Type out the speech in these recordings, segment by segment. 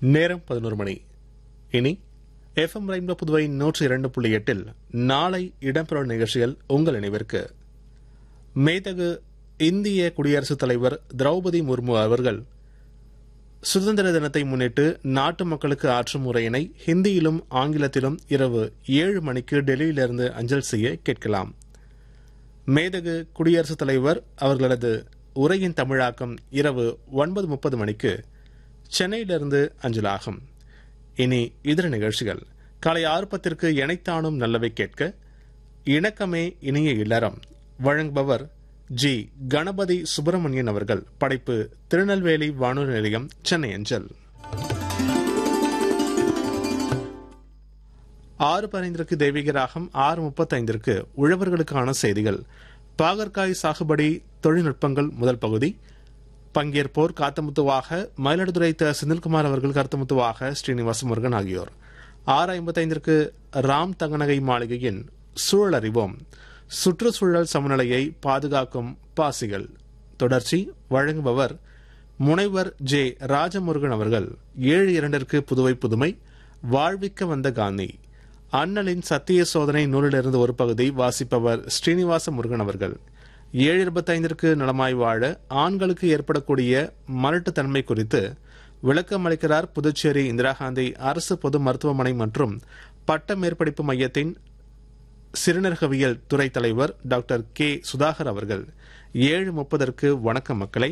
நேரம் பதினோரு மணி இனி எஃப்எம் ரெயின்போ புதுவை நூற்றி இரண்டு புள்ளி எட்டில் நாளை இடம்பெறும் நிகழ்ச்சிகள் உங்கள் நினைவிற்கு மேதகு இந்திய குடியரசுத் தலைவர் திரௌபதி முர்மு அவர்கள் சுதந்திர தினத்தை முன்னிட்டு நாட்டு மக்களுக்கு ஆற்றும் உரையினை ஹிந்தியிலும் ஆங்கிலத்திலும் இரவு ஏழு மணிக்கு டெல்லியிலிருந்து அஞ்சல் செய்ய கேட்கலாம் மேதகு குடியரசுத் தலைவர் அவர்களது உரையின் தமிழாக்கம் இரவு ஒன்பது முப்பது மணிக்கு சென்னையிலிருந்து அஞ்சலாகும் இனி இதர நிகழ்ச்சிகள் காலை ஆறு பத்திற்கு எனைத்தானும் நல்லவை கேட்க இணக்கமே இனிய இல்லறம் வழங்குபவர் ஜி கணபதி சுப்பிரமணியன் அவர்கள் படைப்பு திருநெல்வேலி வானொலி நிலையம் சென்னை அஞ்சல் ஆறு பதினைந்திற்கு தெய்வீக ராகம் ஆறு முப்பத்தைந்திற்கு உழவர்களுக்கான செய்திகள் பாகற்காய் சாகுபடி தொழில்நுட்பங்கள் முதல் பகுதி பங்கேற்போர் காத்தமுத்துவாக மயிலாடுதுறை த செந்தில்குமார் அவர்கள் கருத்தமுத்துவாக ஸ்ரீனிவாச முருகன் ஆகியோர் ஆறு ஐம்பத்தைந்திற்கு ராம் தங்கநகை மாளிகையின் சூழல் அறிவோம் சுற்றுச்சூழல் சமநிலையை பாதுகாக்கும் பாசிகள் தொடர்ச்சி வழங்குபவர் முனைவர் ஜே ராஜமுருகன் அவர்கள் ஏழு இரண்டிற்கு புதுவை புதுமை வாழ்விக்க வந்த காந்தி அண்ணலின் சத்திய சோதனை நூலிலிருந்து ஒரு பகுதி வாசிப்பவர் ஸ்ரீனிவாச முருகன் அவர்கள் ஏழு இருபத்தைந்திற்கு நலமாய் வாழ ஆண்களுக்கு ஏற்படக்கூடிய மலட்டுத்தன்மை குறித்து விளக்கம் அளிக்கிறார் புதுச்சேரி இந்திரா காந்தி அரசு பொது மருத்துவமனை மற்றும் பட்ட மேற்படிப்பு மையத்தின் சிறுநீரகவியல் துறை தலைவர் டாக்டர் கே சுதாகர் அவர்கள் ஏழு முப்பதற்கு வணக்கம் மக்களை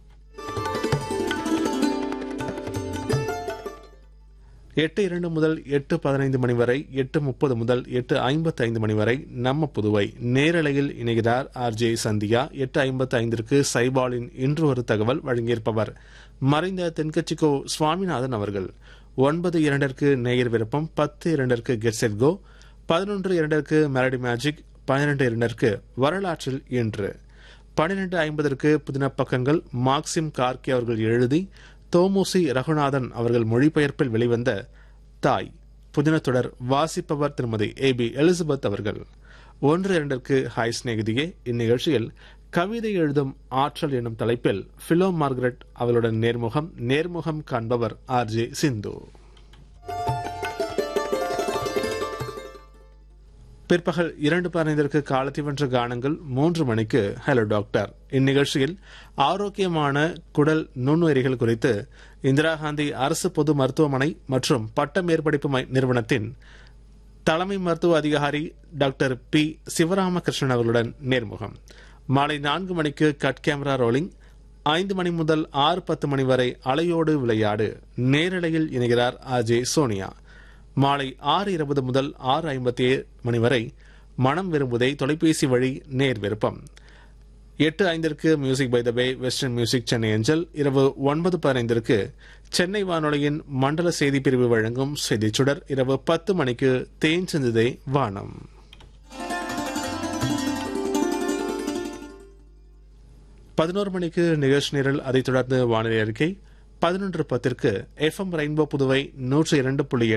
எட்டு இரண்டு முதல் எட்டு பதினைந்து மணி வரை எட்டு முப்பது முதல் எட்டு ஐம்பத்தி ஐந்து மணி வரை நம்ம புதுவை நேரலையில் இணைகிறார் ஆர் ஜே சந்தியா எட்டு ஐம்பத்தி ஐந்திற்கு சைபாலின் இன்று ஒரு தகவல் வழங்கியிருப்பவர் மறைந்த தென்கட்சிக்கோ சுவாமிநாதன் அவர்கள் ஒன்பது இரண்டிற்கு நேயர் விருப்பம் பத்து இரண்டிற்கு கெட்செட் கோ பதினொன்று இரண்டிற்கு மெலடி மேஜிக் பன்னிரண்டு இரண்டிற்கு வரலாற்றில் இன்று பன்னிரண்டு ஐம்பதற்கு புதின பக்கங்கள் மார்க்சிம் கார்கே அவர்கள் எழுதி தோமுசி ரகுநாதன் அவர்கள் மொழிபெயர்ப்பில் வெளிவந்த தாய் புதினத்தொடர் வாசிப்பவர் திருமதி ஏ பி எலிசபெத் அவர்கள் ஒன்று இரண்டிற்கு ஹாய் சிநேகிதியே இந்நிகழ்ச்சியில் கவிதை எழுதும் ஆற்றல் எனும் தலைப்பில் பிலோ மார்கரெட் அவளுடன் நேர்முகம் நேர்முகம் காண்பவர் ஆர் ஜே சிந்து பிற்பகல் இரண்டு பதினைந்திற்கு காலத்தை வென்ற கானங்கள் மூன்று மணிக்கு ஹலோ டாக்டர் இந்நிகழ்ச்சியில் ஆரோக்கியமான குடல் நுண்ணுயிரிகள் குறித்து இந்திரா காந்தி அரசு பொது மருத்துவமனை மற்றும் பட்ட மேற்படிப்பு நிறுவனத்தின் தலைமை மருத்துவ அதிகாரி டாக்டர் பி சிவராமகிருஷ்ணன் அவர்களுடன் நேர்முகம் மாலை நான்கு மணிக்கு கட் கேமரா ரோலிங் ஐந்து மணி முதல் ஆறு பத்து மணி வரை அலையோடு விளையாடு நேரலையில் இணைகிறார் அஜய் சோனியா மாலை ஆறு இருபது முதல் ஆறு ஐம்பத்தி மணி வரை மனம் விரும்புதை தொலைபேசி வழி நேர் விருப்பம் எட்டு ஐந்திற்கு music by the bay western music Chennai அஞ்சல் இரவு ஒன்பது பதினைந்திற்கு சென்னை வானொலியின் மண்டல செய்தி பிரிவு வழங்கும் செய்திச் சுடர் இரவு பத்து மணிக்கு தேன் சிந்துதே வானம் பதினோரு மணிக்கு நிகழ்ச்சி நிரல் அதைத் தொடர்ந்து வானிலை அறிக்கை பதினொன்று பத்திற்கு எஃப்எம் ரெயின்போ புதுவை நூற்றி இரண்டு புள்ளி